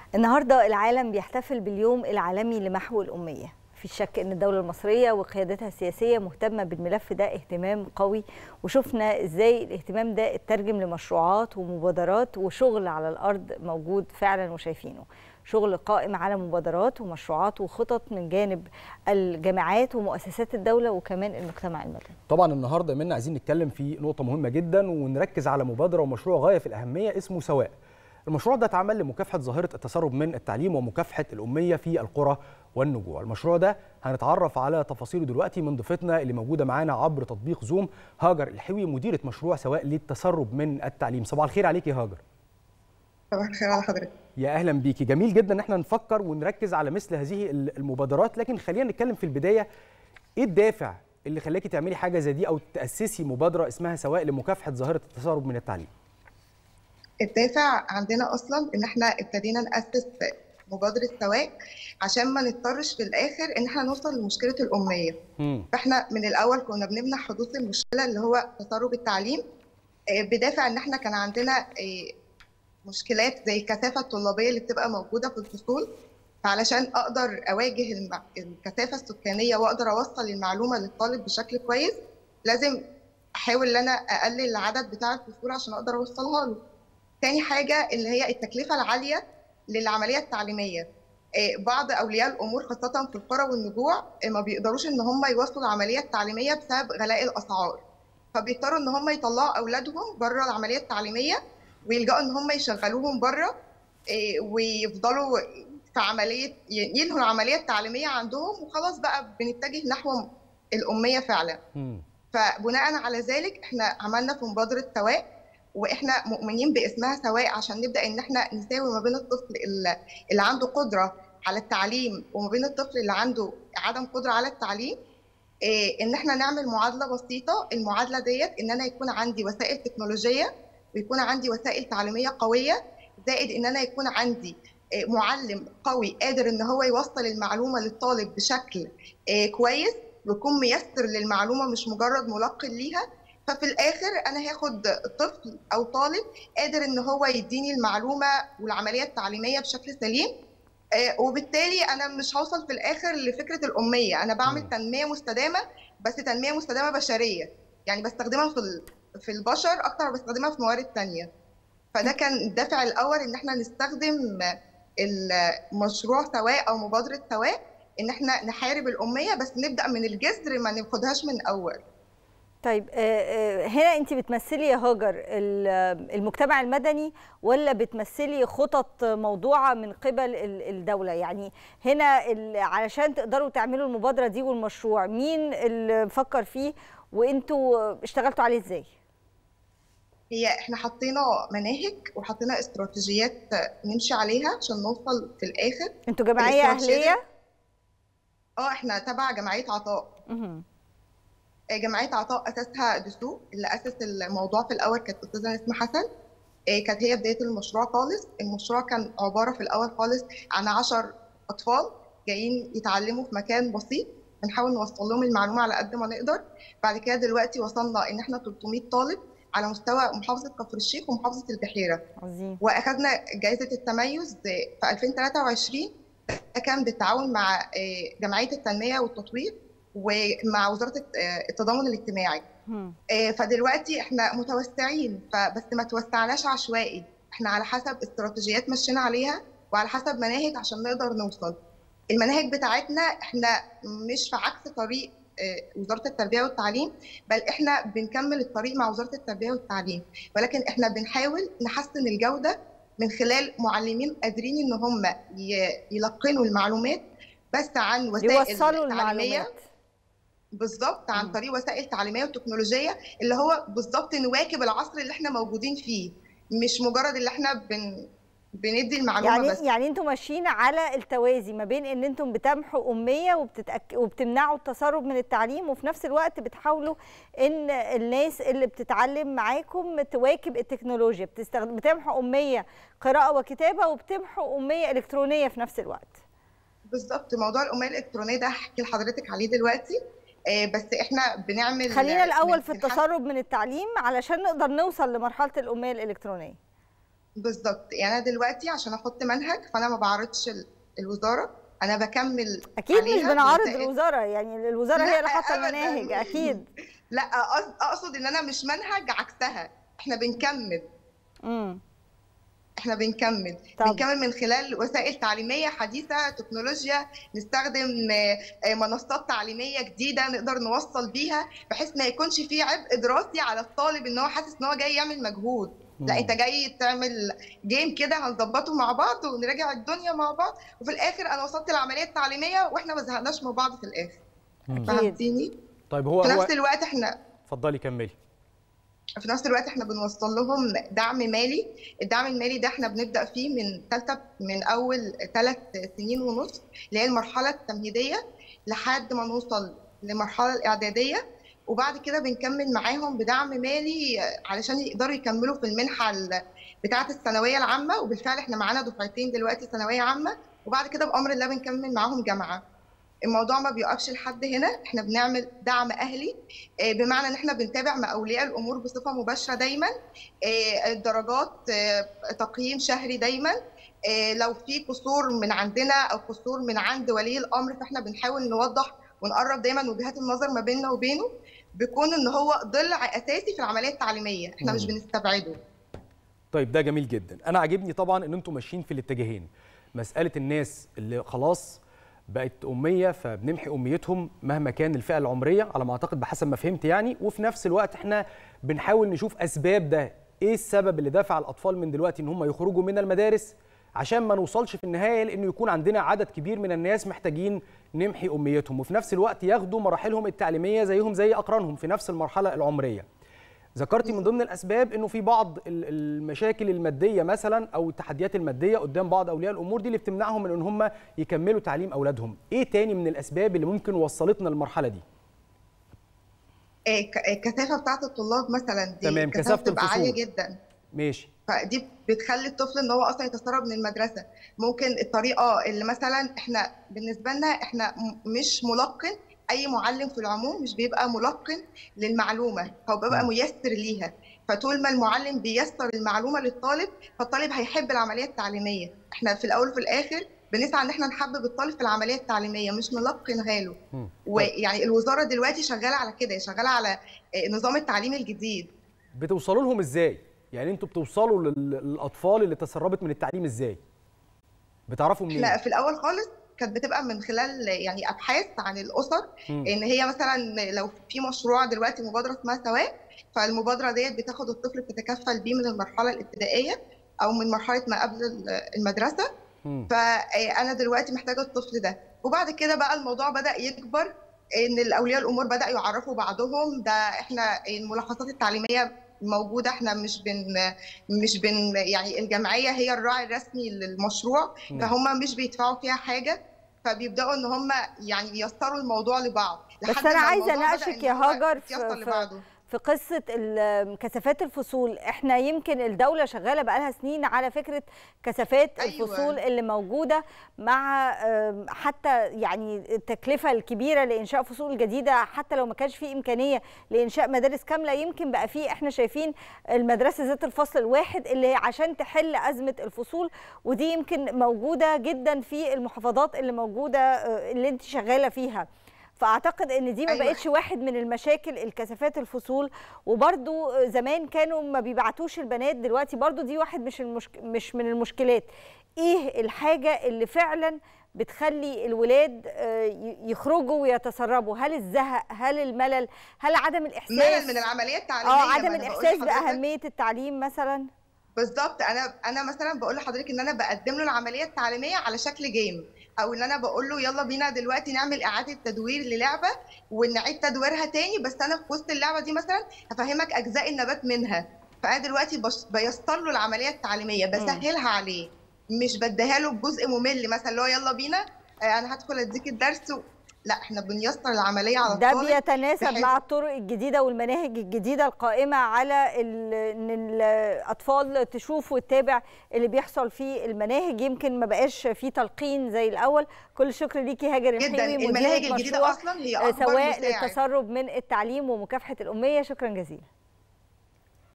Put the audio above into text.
النهارده العالم بيحتفل باليوم العالمي لمحو الأمية في شك ان الدوله المصريه وقيادتها السياسيه مهتمه بالملف ده اهتمام قوي وشفنا ازاي الاهتمام ده اترجم لمشروعات ومبادرات وشغل على الارض موجود فعلا وشايفينه شغل قائم على مبادرات ومشروعات وخطط من جانب الجامعات ومؤسسات الدوله وكمان المجتمع المدني طبعا النهارده منا عايزين نتكلم في نقطه مهمه جدا ونركز على مبادره ومشروع غايه في الاهميه اسمه سواء المشروع ده اتعمل لمكافحه ظاهره التسرب من التعليم ومكافحه الاميه في القرى والنجوع المشروع ده هنتعرف على تفاصيله دلوقتي من ضيفتنا اللي موجوده معانا عبر تطبيق زوم هاجر الحوي مديره مشروع سواء للتسرب من التعليم صباح الخير عليكي يا هاجر صباح الخير على حضرتك يا اهلا بيكي جميل جدا ان احنا نفكر ونركز على مثل هذه المبادرات لكن خلينا نتكلم في البدايه ايه الدافع اللي خلاكي تعملي حاجه زي دي او تاسسي مبادره اسمها سواء لمكافحه ظاهره التسرب من التعليم الدافع عندنا اصلا ان احنا ابتدينا ناسس مبادره سواء عشان ما نضطرش في الاخر ان احنا نوصل لمشكله الاميه مم. فاحنا من الاول كنا بنمنع حدوث المشكله اللي هو تسرب التعليم آه، بدافع ان احنا كان عندنا آه، مشكلات زي الكثافه الطلابيه اللي بتبقى موجوده في الفصول فعلشان اقدر اواجه الم- الكثافه السكانيه واقدر اوصل المعلومه للطالب بشكل كويس لازم احاول ان انا اقلل العدد بتاع الفصول عشان اقدر اوصلها له تاني حاجه اللي هي التكلفه العاليه للعمليه التعليميه آه، بعض اولياء الامور خاصه في القرى والنجوع آه، ما بيقدروش ان هم يواصلوا العمليه التعليميه بسبب غلاء الاسعار فبيضطروا ان هم يطلعوا اولادهم بره العمليه التعليميه ويلجأوا ان هم يشغلوهم بره آه، ويفضلوا في عمليه ينهوا العمليه التعليميه عندهم وخلاص بقى بنتجه نحو الاميه فعلا مم. فبناء على ذلك احنا عملنا في مبادره سواء واحنا مؤمنين باسمها سواء عشان نبدا ان احنا نساوي ما بين الطفل اللي اللي عنده قدره على التعليم وما بين الطفل اللي عنده عدم قدره على التعليم إيه ان احنا نعمل معادله بسيطه المعادله ديت ان انا يكون عندي وسائل تكنولوجيه ويكون عندي وسائل تعليميه قويه زائد ان انا يكون عندي إيه، معلم قوي قادر ان هو يوصل المعلومه للطالب بشكل إيه، كويس ويكون ميسر للمعلومه مش مجرد ملقن ليها ففي الاخر انا هاخد طفل او طالب قادر ان هو يديني المعلومه والعمليه التعليميه بشكل سليم آه، وبالتالي انا مش هوصل في الاخر لفكره الاميه انا بعمل مم. تنميه مستدامه بس تنميه مستدامه بشريه يعني بستخدمها في ال- في البشر اكتر ما بستخدمها في موارد تانية فده كان الدافع الاول ان احنا نستخدم المشروع سواء او مبادره سواء ان احنا نحارب الاميه بس نبدا من الجذر ما ناخدهاش من الاول طيب آه، آه، هنا انت بتمثلي يا هاجر ال- المجتمع المدني ولا بتمثلي خطط موضوعه من قبل ال- الدوله يعني هنا ال- علشان تقدروا تعملوا المبادره دي والمشروع مين اللي فكر فيه وانتوا اشتغلتوا عليه ازاي هي احنا حطينا مناهج وحطينا استراتيجيات نمشي عليها عشان نوصل في الاخر انتوا جمعيه الاستراتيجية اهليه اه احنا تبع جمعيه عطاء مهم. آه، جمعيه عطاء اسسها دسوق اللي اسس الموضوع في الاول كانت استاذه نسمه حسن آه، كانت هي بدايه المشروع خالص المشروع كان عباره في الاول خالص عن 10 اطفال جايين يتعلموا في مكان بسيط بنحاول نوصل لهم المعلومه على قد ما نقدر بعد كده دلوقتي وصلنا ان احنا 300 طالب على مستوى محافظه كفر الشيخ ومحافظه البحيره عظيم واخذنا جائزه التميز في 2023 ده كان بالتعاون مع آه، جمعيه التنميه والتطوير ومع وزاره آه، التضامن الاجتماعي مم. آه، فدلوقتي احنا متوسعين فبس ما توسعناش عشوائي احنا على حسب استراتيجيات مشينا عليها وعلى حسب مناهج عشان نقدر نوصل المناهج بتاعتنا احنا مش في عكس طريق آه، وزاره التربيه والتعليم بل احنا بنكمل الطريق مع وزاره التربيه والتعليم ولكن احنا بنحاول نحسن الجوده من خلال معلمين قادرين ان هم ي- يلقنوا المعلومات بس عن وسائل يوصلوا تعليميه المعلومات بالظبط عن مم. طريق وسائل تعليميه وتكنولوجيه اللي هو بالظبط نواكب العصر اللي احنا موجودين فيه مش مجرد اللي احنا بن بندي المعلومه يعني بس يعني انتوا ماشيين على التوازي ما بين ان انتم بتمحوا اميه وبتتأك... وبتمنعوا التسرب من التعليم وفي نفس الوقت بتحاولوا ان الناس اللي بتتعلم معاكم تواكب التكنولوجيا بتستخدم بتمحوا اميه قراءه وكتابه وبتمحوا اميه الكترونيه في نفس الوقت بالظبط موضوع الاميه الالكترونيه ده هحكي لحضرتك عليه دلوقتي آه، بس احنا بنعمل خلينا الاول من- في بنحس- التسرب من التعليم علشان نقدر نوصل لمرحله الاميه الالكترونيه بالظبط يعني انا دلوقتي عشان احط منهج فانا ما بعرضش ال- الوزاره انا بكمل اكيد مش عليها بنعارض بنتائج- الوزاره يعني الوزاره هي لا، اللي حاطه أبداً. المناهج اكيد لا أقصد, اقصد ان انا مش منهج عكسها احنا بنكمل امم احنا بنكمل طب. بنكمل من خلال وسائل تعليميه حديثه تكنولوجيا نستخدم آه، آه، منصات تعليميه جديده نقدر نوصل بيها بحيث ما يكونش في عبء دراسي على الطالب ان هو حاسس ان هو جاي يعمل مجهود لا مم. انت جاي تعمل جيم كده هنظبطه مع بعض ونراجع الدنيا مع بعض وفي الاخر انا وصلت العمليه التعليميه واحنا ما زهقناش من بعض في الاخر مم. أكيد. فهمتيني طيب هو في هو نفس الوقت احنا اتفضلي كملي في نفس الوقت احنا بنوصل لهم دعم مالي الدعم المالي ده احنا بنبدا فيه من ثالثه من اول ثلاث سنين ونص اللي هي المرحله التمهيديه لحد ما نوصل للمرحله الاعداديه وبعد كده بنكمل معاهم بدعم مالي علشان يقدروا يكملوا في المنحه ال- بتاعه الثانويه العامه وبالفعل احنا معانا دفعتين دلوقتي ثانويه عامه وبعد كده بامر الله بنكمل معاهم جامعه الموضوع ما بيوقفش لحد هنا احنا بنعمل دعم اهلي آه، بمعنى ان احنا بنتابع مع اولياء الامور بصفه مباشره دايما آه، الدرجات آه، تقييم شهري دايما آه، لو في قصور من عندنا او قصور من عند ولي الامر فاحنا بنحاول نوضح ونقرب دايما وجهات النظر ما بيننا وبينه بيكون ان هو ضلع اساسي في العمليه التعليميه احنا مش مم. بنستبعده طيب ده جميل جدا انا عاجبني طبعا ان انتم ماشيين في الاتجاهين مساله الناس اللي خلاص بقت اميه فبنمحي اميتهم مهما كان الفئه العمريه على ما اعتقد بحسب ما فهمت يعني وفي نفس الوقت احنا بنحاول نشوف اسباب ده ايه السبب اللي دافع الاطفال من دلوقتي ان هم يخرجوا من المدارس عشان ما نوصلش في النهايه لانه يكون عندنا عدد كبير من الناس محتاجين نمحي اميتهم وفي نفس الوقت ياخدوا مراحلهم التعليميه زيهم زي اقرانهم في نفس المرحله العمريه ذكرتي من ضمن الاسباب انه في بعض ال- المشاكل الماديه مثلا او التحديات الماديه قدام بعض اولياء الامور دي اللي بتمنعهم من ان هم يكملوا تعليم اولادهم ايه تاني من الاسباب اللي ممكن وصلتنا للمرحله دي آه، ك- آه، الكثافه بتاعه الطلاب مثلا دي تمام، كثافة كثافة بتبقى عاليه الفصول. جدا ماشي فدي بتخلي الطفل ان هو اصلا يتسرب من المدرسه ممكن الطريقه اللي مثلا احنا بالنسبه لنا احنا م- مش ملقن اي معلم في العموم مش بيبقى ملقن للمعلومه هو بيبقى م. ميسر ليها فطول ما المعلم بيسر المعلومه للطالب فالطالب هيحب العمليه التعليميه احنا في الاول وفي الاخر بنسعى ان احنا نحبب الطالب في العمليه التعليميه مش نلقنها له مم. طيب ويعني الوزاره دلوقتي شغاله على كده شغاله على آه، نظام التعليم الجديد بتوصلوا لهم ازاي يعني انتوا بتوصلوا لل- للاطفال اللي تسربت من التعليم ازاي بتعرفوا منين احنا في الاول خالص كانت بتبقى من خلال يعني ابحاث عن الاسر مم. ان هي مثلا لو في مشروع دلوقتي مبادره اسمها سواء فالمبادره ديت بتاخد الطفل بتتكفل بيه من المرحله الابتدائيه او من مرحله ما قبل المدرسه مم. فانا دلوقتي محتاجه الطفل ده وبعد كده بقى الموضوع بدا يكبر ان الاولياء الامور بداوا يعرفوا بعضهم ده احنا الملاحظات التعليميه موجوده احنا مش بن مش بن يعني الجمعيه هي الراعي الرسمي للمشروع مم. فهم مش بيدفعوا فيها حاجه فبيبداوا ان هم يعني ييسروا الموضوع لبعض بس لحد أنا ما عايزة الموضوع أناقشك بدأ يا إن هو هاجر في- يتيسر في- لبعضه. في قصة ال- كثافات الفصول احنا يمكن الدولة شغالة بقالها سنين على فكرة كثافات أيوة. الفصول اللي موجودة مع آم، حتى يعني التكلفة الكبيرة لإنشاء فصول جديدة حتى لو ما كانش في إمكانية لإنشاء مدارس كاملة يمكن بقى في احنا شايفين المدرسة ذات الفصل الواحد اللي عشان تحل أزمة الفصول ودي يمكن موجودة جدا في المحافظات اللي موجودة آه، اللي انت شغالة فيها فاعتقد ان دي ما أيوة. بقتش واحد من المشاكل الكثافات الفصول وبرضو زمان كانوا ما بيبعتوش البنات دلوقتي برضو دي واحد مش المشك... مش من المشكلات ايه الحاجه اللي فعلا بتخلي الولاد آه، ي- يخرجوا ويتسربوا هل الزهق هل الملل هل عدم الاحساس ملل من العمليه التعليميه اه ما عدم أنا بقول الاحساس لحضرتك. باهميه التعليم مثلا بالظبط انا انا مثلا بقول لحضرتك ان انا بقدم له العمليه التعليميه على شكل جيم او ان انا بقول له يلا بينا دلوقتي نعمل اعاده تدوير للعبه ونعيد تدويرها تاني بس انا في وسط اللعبه دي مثلا هفهمك اجزاء النبات منها فانا دلوقتي بش- بيسر له العمليه التعليميه بسهلها عليه مش بديها له بجزء ممل مثلا اللي هو يلا بينا آه، انا هدخل اديك الدرس و... لا احنا بنيسر العمليه على ده الطالب بيتناسب بحيث- مع الطرق الجديده والمناهج الجديده القائمه على ال- ان الاطفال تشوف وتتابع اللي بيحصل في المناهج يمكن ما بقاش في تلقين زي الاول كل الشكر ليكي هاجر جدا الحيوي المناهج مديرة الجديده مشروع اصلا هي آه، اكبر سواء مساعد للتسرب من التعليم ومكافحه الاميه شكرا جزيلا